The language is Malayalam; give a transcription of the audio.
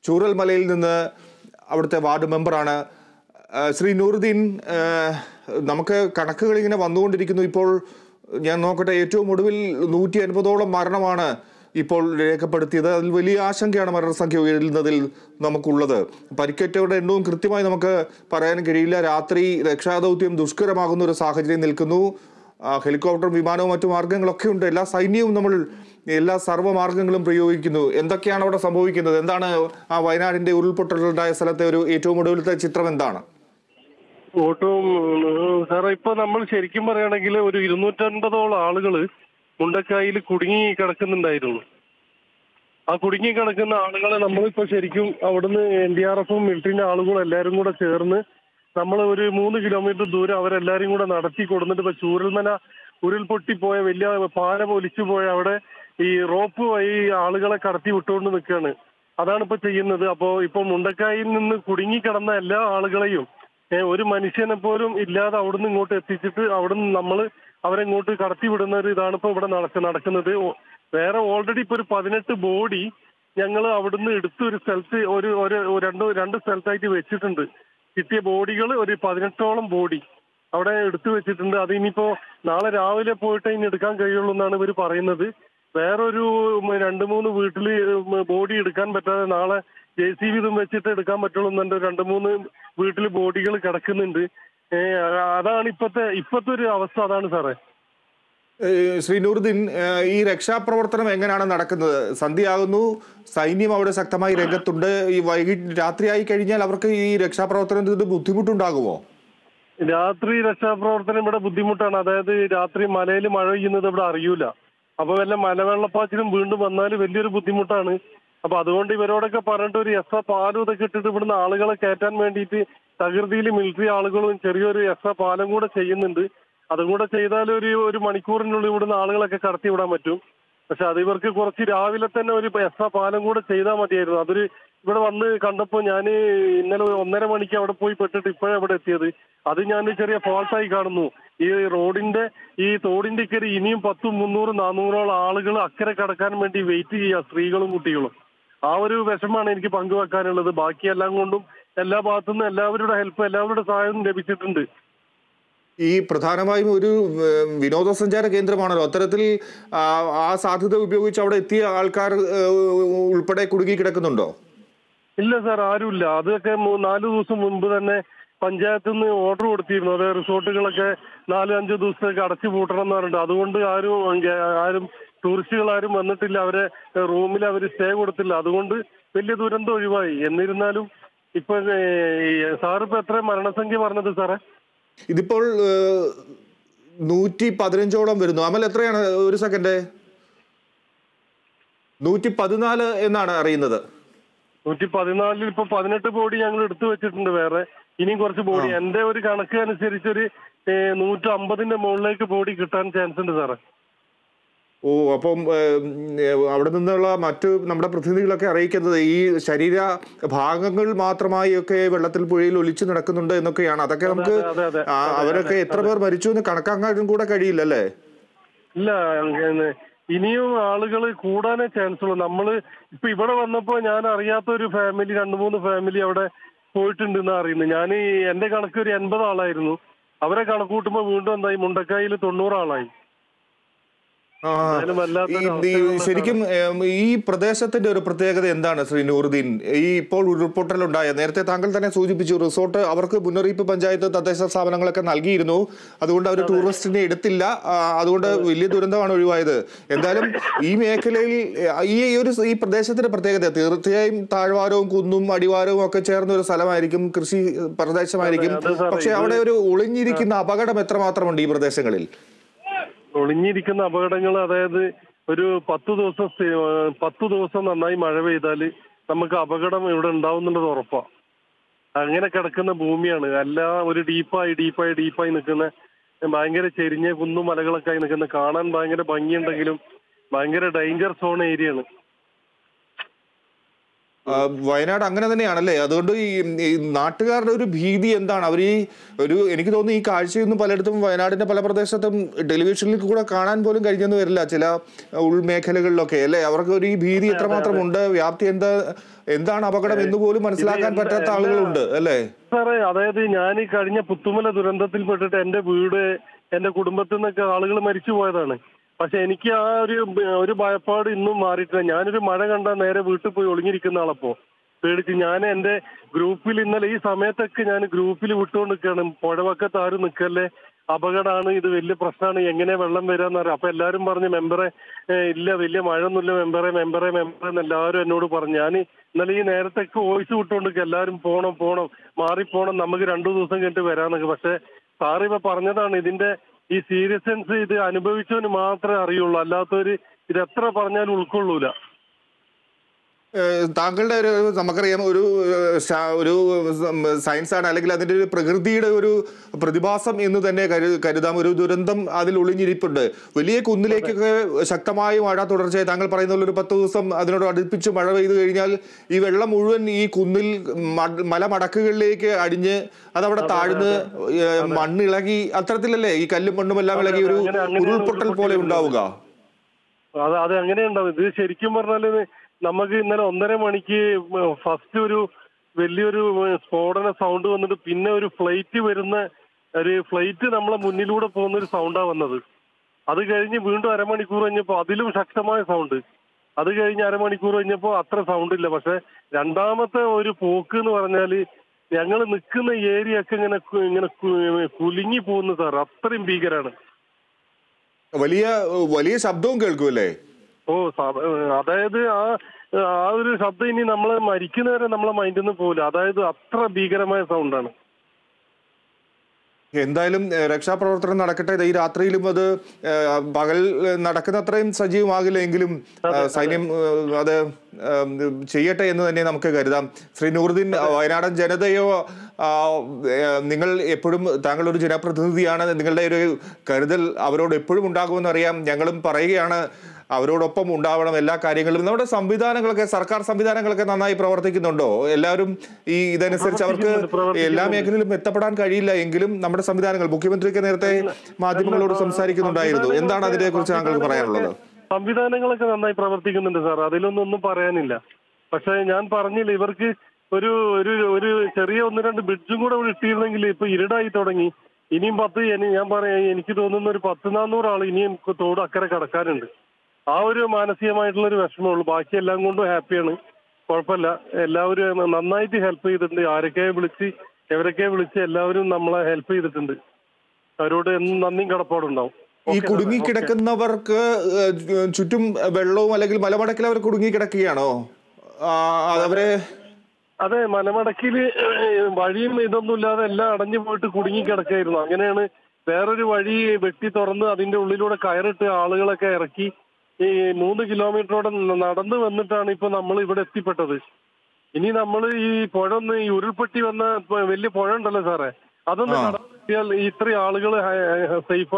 ചൂരൽമലയിൽ നിന്ന് അവിടുത്തെ വാർഡ് മെമ്പറാണ് ആ, ശ്രീ നൂറുദ്ദീൻ ആ, നമുക്ക് കണക്കുകൾ ഇങ്ങനെ വന്നുകൊണ്ടിരിക്കുന്നു ഇപ്പോൾ ഞാൻ നോക്കട്ടെ ഏറ്റവും ഒടുവിൽ നൂറ്റി അൻപതോളം മരണമാണ് ഇപ്പോൾ രേഖപ്പെടുത്തിയത് അതിൽ വലിയ ആശങ്കയാണ് മരണസംഖ്യ ഉയരുന്നതിൽ നമുക്കുള്ളത് പരിക്കേറ്റവരുടെ എണ്ണവും കൃത്യമായി നമുക്ക് പറയാൻ കഴിയില്ല രാത്രി രക്ഷാദൗത്യം ദുഷ്കരമാകുന്ന ഒരു സാഹചര്യം നിൽക്കുന്നു ആ, ഹെലികോപ്റ്ററും വിമാനവും മറ്റു മാർഗങ്ങളൊക്കെ ഉണ്ട് എല്ലാ സൈന്യവും നമ്മൾ എല്ലാ സർവ്വമാർഗങ്ങളും പ്രയോഗിക്കുന്നു എന്തൊക്കെയാണ് അവിടെ സംഭവിക്കുന്നത് എന്താണ് ആ വയനാടിന്റെ ഉരുൾപൊട്ടലുണ്ടായ സ്ഥലത്തെ ഒരു ഏറ്റവും ഒടുവിലത്തെ ചിത്രം എന്താണ് ഓട്ടവും സാറേ ഇപ്പൊ നമ്മൾ ശരിക്കും പറയുകയാണെങ്കിൽ ഒരു ഇരുന്നൂറ്റൻപതോളം ആളുകള് മുണ്ടക്കായിൽ കുടുങ്ങി കിടക്കുന്നുണ്ടായിരുന്നു ആ കുടുങ്ങി കിടക്കുന്ന ആളുകളെ നമ്മളിപ്പോ ശരിക്കും അവിടുന്ന് എൻ ഡി ആർ എഫും മിലിറ്ററിന്റെ ആളുകളും എല്ലാവരും കൂടെ ചേർന്ന് നമ്മൾ ഒരു മൂന്ന് കിലോമീറ്റർ ദൂരം അവരെല്ലാരും കൂടെ നടത്തി കൊടുത്തിട്ട് ഇപ്പൊ ചൂരൽമല ഉരുൾപൊട്ടി പോയ വലിയ പാലം ഒലിച്ചു പോയ അവിടെ ഈ റോപ്പ് വഴി ആളുകളെ കടത്തി വിട്ടുകൊണ്ട് നിൽക്കുകയാണ് അതാണ് ഇപ്പൊ ചെയ്യുന്നത് അപ്പോ ഇപ്പൊ മുണ്ടക്കായിൽ നിന്ന് കുടുങ്ങി കിടന്ന എല്ലാ ആളുകളെയും ഏ, ഒരു മനുഷ്യനെ പോലും ഇല്ലാതെ അവിടുന്ന് ഇങ്ങോട്ട് എത്തിച്ചിട്ട് അവിടുന്ന് നമ്മൾ അവരെ ഇങ്ങോട്ട് കടത്തി വിടുന്ന ഒരു ഇതാണ് ഇപ്പൊ ഇവിടെ നടക്ക നടക്കുന്നത് ഓ- വേറെ ഓൾറെഡി ഇപ്പൊ ഒരു പതിനെട്ട് ബോഡി ഞങ്ങൾ അവിടുന്ന് എടുത്ത് ഒരു സ്ഥലത്ത് ഒരു ഒരു ഒരു രണ്ട് രണ്ട് സ്ഥലത്തായിട്ട് വെച്ചിട്ടുണ്ട് കിട്ടിയ ബോഡികൾ ഒരു പതിനെട്ടോളം ബോഡി അവിടെ എടുത്തു വെച്ചിട്ടുണ്ട് അത് ഇനിയിപ്പോ നാളെ രാവിലെ പോയിട്ട് ഇനി എടുക്കാൻ കഴിയുള്ളൂ എന്നാണ് ഇവർ പറയുന്നത് വേറൊരു ഉം, രണ്ട് മൂന്ന് വീട്ടിൽ ബോഡി എടുക്കാൻ പറ്റാതെ നാളെ ജെ സി ബി ഇതും വെച്ചിട്ട് എടുക്കാൻ പറ്റുള്ളൂ എന്നുണ്ട് രണ്ട് മൂന്ന് വീട്ടിൽ ബോഡികൾ കിടക്കുന്നുണ്ട് ഏ, അതാണ് ഇപ്പത്തെ ഇപ്പത്തെ ഒരു അവസ്ഥ അതാണ് സാറേ ഏഹ് ശ്രീ നൂറുദ്ദീൻ ഏഹ് ഈ രക്ഷാപ്രവർത്തനം എങ്ങനെയാണ് നടക്കുന്നത് സന്ധ്യയാകുന്നു സൈന്യം അവിടെ ശക്തമായി രംഗത്തുണ്ട് ഈ വൈകിട്ട് രാത്രിയായി കഴിഞ്ഞാൽ അവർക്ക് ഈ രക്ഷാപ്രവർത്തനത്തിന് ബുദ്ധിമുട്ടുണ്ടാകുമോ രാത്രി രക്ഷാപ്രവർത്തനം ഇവിടെ ബുദ്ധിമുട്ടാണ് അതായത് രാത്രി മലയിൽ മഴ പെയ്യുന്നത് ഇവിടെ അറിയൂല അപ്പൊ വല്ല മലവെള്ളപ്പാച്ചിലും വീണ്ടും വന്നാൽ വലിയൊരു ബുദ്ധിമുട്ടാണ് അപ്പൊ അതുകൊണ്ട് ഇവരോടൊക്കെ പറഞ്ഞിട്ട് ഒരു എക്സ്ട്രാ പാലും ഇതൊക്കെ ഇട്ടിട്ട് ഇവിടുന്ന് ആളുകളെ കയറ്റാൻ വേണ്ടിയിട്ട് തകൃതിയിൽ മിലിറ്ററി ആളുകളും ചെറിയൊരു എക്സ്ട്രാ പാലം കൂടെ ചെയ്യുന്നുണ്ട് അതും കൂടെ ചെയ്താൽ ഒരു ഒരു മണിക്കൂറിനുള്ളിൽ ഇവിടുന്ന് ആളുകളൊക്കെ കടത്തി വിടാൻ പറ്റും പക്ഷെ അത് ഇവർക്ക് കുറച്ച് രാവിലെ തന്നെ ഒരു എക്സ്ട്രാ പാലം കൂടെ ചെയ്താൽ മതിയായിരുന്നു അതൊരു ഇവിടെ വന്ന് കണ്ടപ്പോൾ ഞാൻ ഇന്നലെ ഒരു ഒന്നര മണിക്ക് അവിടെ പോയി പെട്ടിട്ട് ഇപ്പോഴാണ് ഇവിടെ എത്തിയത് അത് ഞാൻ ചെറിയ ഫോൾട്ടായി കാണുന്നു ഈ റോഡിന്റെ ഈ തോടിന്റെ ഇക്കരെ ഇനിയും പത്തും മുന്നൂറ് നാനൂറോളം ആളുകൾ അക്കരെ കടക്കാൻ വേണ്ടി വെയിറ്റ് ചെയ്യുക സ്ത്രീകളും കുട്ടികളും ആ ഒരു വിഷമാണ് എനിക്ക് പങ്കുവെക്കാനുള്ളത് ബാക്കി എല്ലാം കൊണ്ടും എല്ലാ ഭാഗത്തുനിന്നും എല്ലാവരുടെ ഹെൽപ്പ് എല്ലാവരുടെ സഹായവും ലഭിച്ചിട്ടുണ്ട് ഈ പ്രധാനമായും ഒരു ഏഹ്, വിനോദസഞ്ചാര കേന്ദ്രമാണല്ലോ അത്തരത്തിൽ ആ, ആ സാധ്യത ഉപയോഗിച്ച് അവിടെ എത്തിയ ആൾക്കാർ ഏഹ്, ഉൾപ്പെടെ കുടുങ്ങി കിടക്കുന്നുണ്ടോ ഇല്ല സാർ ആരുമില്ല അതൊക്കെ മൂ- നാല് ദിവസം മുൻപ് തന്നെ പഞ്ചായത്തിൽ നിന്ന് ഓർഡർ കൊടുത്തിരുന്നു അത് റിസോർട്ടുകളൊക്കെ നാല് അഞ്ച് ദിവസത്തേക്ക് അടച്ചു പൂട്ടണം എന്ന് പറഞ്ഞിട്ട് അതുകൊണ്ട് ആരും അങ്ങ- ആരും ടൂറിസ്റ്റുകൾ ആരും വന്നിട്ടില്ല അവരെ റൂമിൽ അവർ സ്റ്റേ കൊടുത്തില്ല അതുകൊണ്ട് വലിയ ദുരന്തം ഒഴിവായി എന്നിരുന്നാലും ഇപ്പൊ സാറിപ്പോ എത്ര മരണസംഖ്യ പറഞ്ഞത് സാറേ ഇതിപ്പോൾ ഏഹ്, നൂറ്റി പതിനഞ്ചോളം വരുന്നു അമൽ എത്രയാണ് ഒരു സെക്കൻഡ് നൂറ്റി പതിനാല് എന്നാണ് അറിയുന്നത് നൂറ്റി പതിനാലിൽ ഇപ്പൊ പതിനെട്ട് ബോഡി ഞങ്ങൾ എടുത്തു വെച്ചിട്ടുണ്ട് വേറെ ഇനിയും കുറച്ച് ബോഡി എന്റെ ഒരു കണക്ക് അനുസരിച്ച് ഒരു നൂറ്റി അമ്പതിന്റെ മുകളിലേക്ക് ബോഡി കിട്ടാൻ ചാൻസ് ഉണ്ട് സാറേ ഓ അപ്പം ഏഹ്, ഏഹ്, അവിടെ നിന്നുള്ള മറ്റു നമ്മുടെ പ്രതിനിധികളൊക്കെ അറിയിക്കുന്നത് ഈ ശരീര ഭാഗങ്ങൾ മാത്രമായി ഒക്കെ വെള്ളത്തിൽ പുഴയിൽ ഒലിച്ചു നടക്കുന്നുണ്ട് എന്നൊക്കെയാണ് അതൊക്കെ നമുക്ക് അതെ, അതെ, ആ, അവരൊക്കെ എത്ര പേർ മരിച്ചു എന്ന് കണക്കാക്കാനും കൂടെ കഴിയില്ലല്ലേ ഇല്ല അങ്ങനെ ഇനിയും ആളുകൾ കൂടാനേ ചാൻസ് ഉള്ളൂ നമ്മള് ഇപ്പൊ ഇവിടെ വന്നപ്പോ ഞാൻ അറിയാത്ത ഒരു ഫാമിലി രണ്ട് മൂന്ന് ഫാമിലി അവിടെ പോയിട്ടുണ്ട് എന്ന് അറിയുന്നു ഞാൻ എന്റെ കണക്ക് ഒരു എൺപത് ആളായിരുന്നു അവരെ കണക്ക് കൂട്ടുമ്പോ വീണ്ടും എന്തായി മുണ്ടക്കായിൽ തൊണ്ണൂറ് ആളായി ആ, എന്തായാലും വല്ലാത്തൊരു ഈ- ഈ അവസ്ഥയാണ് ശരിക്കും ഏം, ഈ പ്രദേശത്തിന്റെ ഒരു പ്രത്യേകത എന്താണ് ശ്രീ നൂറുദ്ദീൻ ഈ ഇപ്പോൾ ഉരുൾപൊട്ടലുണ്ടായ നേരത്തെ താങ്കൾ തന്നെ സൂചിപ്പിച്ചു റിസോർട്ട് അവർക്ക് മുന്നറിയിപ്പ് പഞ്ചായത്ത് തദ്ദേശ സ്ഥാപനങ്ങളൊക്കെ നൽകിയിരുന്നു അതുകൊണ്ട് അവർ ടൂറിസ്റ്റിനെ എടുത്തില്ല ആ, അതുകൊണ്ട് വലിയ ദുരന്തമാണ് ഒഴിവായത് എന്തായാലും ഈ മേഖലയിൽ ഏ, ഈ ഒരു ഈ പ്രദേശത്തിന്റെ പ്രത്യേകത തീർച്ചയായും താഴ്വാരവും കുന്നും അടിവാരവും ഒക്കെ ചേർന്ന ഒരു സ്ഥലമായിരിക്കും കൃഷി പ്രദേശമായിരിക്കും അതെ, അതെ സാറേ, പക്ഷെ അവിടെ ഒരു ഒളിഞ്ഞിരിക്കുന്ന അപകടം എത്രമാത്രമുണ്ട് ഈ പ്രദേശങ്ങളിൽ ഒളിഞ്ഞിരിക്കുന്ന അപകടങ്ങൾ അതായത് ഒരു പത്ത് ദിവസം സ്ഥി- ഏഹ് പത്ത് ദിവസം നന്നായി മഴ പെയ്താൽ നമുക്ക് അപകടം ഇവിടെ ഉണ്ടാവുന്നുള്ളത് ഉറപ്പാ അങ്ങനെ കിടക്കുന്ന ഭൂമിയാണ് അല്ല ഒരു ഡീപ്പായി ഡീപ്പായി ഡീപ്പായി നിൽക്കുന്ന ഭയങ്കര ചെരിഞ്ഞ കുന്നും മലകളൊക്കെ ആയി നിൽക്കുന്ന കാണാൻ ഭയങ്കര ഭംഗിയുണ്ടെങ്കിലും ഭയങ്കര ഡേഞ്ചർ സോൺ ഏരിയയാണ് ആ, വയനാട് അങ്ങനെ തന്നെയാണല്ലേ അതുകൊണ്ട് ഈ ഈ നാട്ടുകാരുടെ ഒരു ഭീതി എന്താണ് അവർ ഈ ഒരു എനിക്ക് തോന്നുന്നു ഈ കാഴ്ചയൊന്നും പലയിടത്തും വയനാടിന്റെ പല പ്രദേശത്തും ടെലിവിഷനിൽ കൂടെ കാണാൻ പോലും കഴിഞ്ഞെന്ന് വരില്ല ചില ഉൾമേഖലകളിലൊക്കെ അല്ലേ അവർക്ക് ഒരു ഈ ഭീതി എത്രമാത്രം ഉണ്ട് വ്യാപ്തി എന്താ എന്താണ് അപകടം എന്ന് പോലും മനസ്സിലാക്കാൻ എന്താ- പറ്റാത്ത ആളുകളുണ്ട് അല്ലേ സാറേ അതായത് ഞാൻ ഈ കഴിഞ്ഞ പുത്തുമല ദുരന്തത്തിൽപ്പെട്ടിട്ട് എന്റെ വീട് എന്റെ കുടുംബത്തിൽ നിന്നൊക്കെ ആളുകൾ മരിച്ചു പോയതാണ് പക്ഷെ എനിക്ക് ആ ഒരു ഒരു ഭയപ്പാട് ഇന്നും മാറിയിട്ടില്ല ഞാനൊരു മഴ കണ്ടാൽ നേരെ വീട്ടിൽ പോയി ഒളിഞ്ഞിരിക്കുന്ന ആളപ്പോ പേടിച്ച് ഞാൻ എന്റെ ഗ്രൂപ്പിൽ ഇന്നലെ ഈ സമയത്തൊക്കെ ഞാൻ ഗ്രൂപ്പിൽ വിട്ടുകൊണ്ട് നിൽക്കുകയാണ് പുഴവക്കത്ത് ആരും നിൽക്കല്ലേ അപകടമാണ് ഇത് വലിയ പ്രശ്നമാണ് എങ്ങനെ വെള്ളം വരാന്ന് അറിയാം അപ്പൊ എല്ലാരും പറഞ്ഞു മെമ്പറെ ഏ, ഇല്ല വലിയ മഴയൊന്നുമില്ല മെമ്പറെ മെമ്പറെ മെമ്പറെ എന്ന് എല്ലാവരും എന്നോട് പറഞ്ഞു ഞാൻ ഇന്നലെ ഈ നേരത്തൊക്കെ വോയിസ് വിട്ടുകൊണ്ട് എല്ലാവരും പോണം പോണം മാറിപ്പോണം നമുക്ക് രണ്ടു ദിവസം കഴിഞ്ഞിട്ട് വരാന്നൊക്കെ പക്ഷെ സാറ് ഇപ്പൊ പറഞ്ഞതാണ് ഇതിന്റെ ഈ സീരിയസ്നെസ് ഇത് അനുഭവിച്ചവന് മാത്രമേ അറിയുള്ളൂ അല്ലാത്തവര് ഇത് എത്ര പറഞ്ഞാലും ഉൾക്കൊള്ളൂല ഏഹ് താങ്കളുടെ ഒരു നമുക്കറിയാം ഒരു ഏഹ് ശാ- ഒരു സയൻസ് ആണ് അല്ലെങ്കിൽ അതിന്റെ ഒരു പ്രകൃതിയുടെ ഒരു പ്രതിഭാസം എന്ന് തന്നെ കരു കരുതാം ഒരു ദുരന്തം അതിൽ ഒളിഞ്ഞിരിപ്പുണ്ട് വലിയ കുന്നിലേക്കൊക്കെ ശക്തമായ മഴ തുടർച്ചയായി താങ്കൾ പറയുന്ന പോലെ ഒരു പത്ത് ദിവസം അതിനോട് അടുപ്പിച്ച് മഴ പെയ്തു കഴിഞ്ഞാൽ ഈ വെള്ളം മുഴുവൻ ഈ കുന്നിൽ മ- മലമടക്കുകളിലേക്ക് അടിഞ്ഞ് അതവിടെ താഴ്ന്ന് ഏഹ് മണ്ണിളകി അത്തരത്തിലല്ലേ ഈ കല്ലും മണ്ണും എല്ലാം ഇളകി ഒരു അങ്ങനെ- അങ്ങനെയാണ് ഉരുൾപൊട്ടൽ പോലെ ഉണ്ടാവുക അത് അത് അങ്ങനെ ഉണ്ടാവും ഇത് ശരിക്കും പറഞ്ഞാല് നമുക്ക് ഇന്നലെ ഒന്നര മണിക്ക് ഫസ്റ്റ് ഒരു വലിയൊരു സ്ഫോടന സൗണ്ട് വന്നിട്ട് പിന്നെ ഒരു ഫ്ലൈറ്റ് വരുന്ന ഒരു ഫ്ലൈറ്റ് നമ്മളെ മുന്നിലൂടെ പോകുന്ന ഒരു സൗണ്ടാ വന്നത് അത് കഴിഞ്ഞ് വീണ്ടും അരമണിക്കൂർ കഴിഞ്ഞപ്പോ അതിലും ശക്തമായ സൗണ്ട് അത് കഴിഞ്ഞ് അരമണിക്കൂർ കഴിഞ്ഞപ്പോ അത്ര സൗണ്ട് ഇല്ല പക്ഷെ രണ്ടാമത്തെ ഒരു പോക്ക് എന്ന് പറഞ്ഞാല് ഞങ്ങൾ നിൽക്കുന്ന ഏരിയ ഒക്കെ ഇങ്ങനെ കു- ഇങ്ങനെ കു- കുലുങ്ങി പോകുന്നു സാർ അത്രയും ഭീകരാണ് വലിയ വലിയ ശബ്ദവും കേൾക്കുമല്ലേ ഓ സ- അതായത് ആ ആ ഒരു ശബ്ദം ഇനി നമ്മളെ മരിക്കുന്നവരെ നമ്മളെ മൈൻഡിൽ നിന്ന് പോകില്ല അതായത് അത്ര ഭീകരമായ സൗണ്ടാണ് എന്തായാലും ഏഹ്, രക്ഷാപ്രവർത്തനം നടക്കട്ടെ ഇത് ഈ രാത്രിയിലും അത് ഏഹ്, പകൽ ഏഹ്, നടക്കുന്നത്രയും സജീവമാകില്ല എങ്കിലും ഏഹ്, സൈന്യം ഏഹ്, അത് ഏഹ്, ചെയ്യട്ടെ എന്ന് തന്നെ നമുക്ക് കരുതാം ശ്രീ നൂറുദ്ദീൻ വയനാടൻ ജനതയോ ആ, ഏഹ്, നിങ്ങൾ എപ്പോഴും താങ്കൾ ഒരു ജനപ്രതിനിധിയാണ് നിങ്ങളുടെ ഒരു കരുതൽ അവരോട് എപ്പോഴും ഉണ്ടാകുമെന്ന് അറിയാം ഞങ്ങളും പറയുകയാണ് അവരോടൊപ്പം ഉണ്ടാവണം എല്ലാ കാര്യങ്ങളും നമ്മുടെ സംവിധാനങ്ങളൊക്കെ സർക്കാർ സംവിധാനങ്ങളൊക്കെ നന്നായി പ്രവർത്തിക്കുന്നുണ്ടോ എല്ലാവരും ഈ ഇതനുസരിച്ച് അവർക്ക് പ്രവർത്തിക്കുന്നുണ്ട്, എല്ലാ മേഖലയിലും എത്തപ്പെടാൻ കഴിയില്ല എങ്കിലും നമ്മുടെ സംവിധാനങ്ങൾ മുഖ്യമന്ത്രിക്ക് നേരത്തെ മാധ്യമങ്ങളോട് സംസാരിക്കുന്നുണ്ടായിരുന്നു എന്താണ് അതിനെ കുറിച്ച് താങ്കൾക്ക് പറയാനുള്ളത് സംവിധാനങ്ങളൊക്കെ നന്നായി പ്രവർത്തിക്കുന്നുണ്ട് സാർ അതിലൊന്നും ഒന്നും പറയാനില്ല പക്ഷെ ഞാൻ പറഞ്ഞില്ല ഇവർക്ക് ഒരു ഒരു ഒരു ചെറിയ ഒന്ന് രണ്ട് ബ്രിഡ്ജും കൂടെ ഇവിടെ ഇട്ടിരുന്നെങ്കിൽ ഇപ്പൊ ഇരുടായി തുടങ്ങി ഇനിയും പത്ത് ഇനി ഞാൻ പറയാം എനിക്ക് തോന്നുന്ന ഒരു പത്ത് നാന്നൂറ് ആൾ ഇനിയും തോട് അക്കരെ കടക്കാനുണ്ട് ആ ഒരു മാനസികമായിട്ടുള്ള ഒരു വിഷമമുള്ളൂ ബാക്കി എല്ലാം കൊണ്ടും ഹാപ്പിയാണ് കുഴപ്പമില്ല എല്ലാവരും നന്നായിട്ട് ഹെൽപ്പ് ചെയ്തിട്ടുണ്ട് ആരൊക്കെ വിളിച്ച് എവരൊക്കെ വിളിച്ച് എല്ലാവരും നമ്മളെ ഹെൽപ്പ് ചെയ്തിട്ടുണ്ട് അവരോട് എന്നും നന്ദിയും കടപ്പാടുണ്ടാവും ഈ ഓക്കേ, കുടുങ്ങി ഓക്കേ. കിടക്കുന്നവർക്ക് ഏഹ്, ചുറ്റും വെള്ളവും അല്ലെങ്കിൽ മലമടക്കിൽ അവർ കുടുങ്ങി കിടക്കുകയാണോ ആ, അതവരെ അതെ മലമടക്കില് വഴിയും ഇതൊന്നും ഇല്ലാതെ എല്ലാം അടഞ്ഞു പോയിട്ട് കുടുങ്ങി കിടക്കായിരുന്നു അങ്ങനെയാണ് വേറൊരു വഴി വെട്ടി തുറന്ന് അതിന്റെ ഉള്ളിലൂടെ കയറിട്ട് ആളുകളൊക്കെ ഇറക്കി ഈ മൂന്ന് കിലോമീറ്ററോടെ നടന്നു വന്നിട്ടാണ് ഇപ്പൊ നമ്മൾ ഇവിടെ എത്തിപ്പെട്ടത് ഇനി നമ്മൾ ഈ പുഴ ഒന്ന് ഈ ഉരുൾപൊട്ടി വന്ന പ- വലിയ പുഴ ഉണ്ടല്ലോ സാറേ അതൊന്ന് ആ. കടത്തിയാൽ ഇത്രയും ആളുകൾ സേഫ്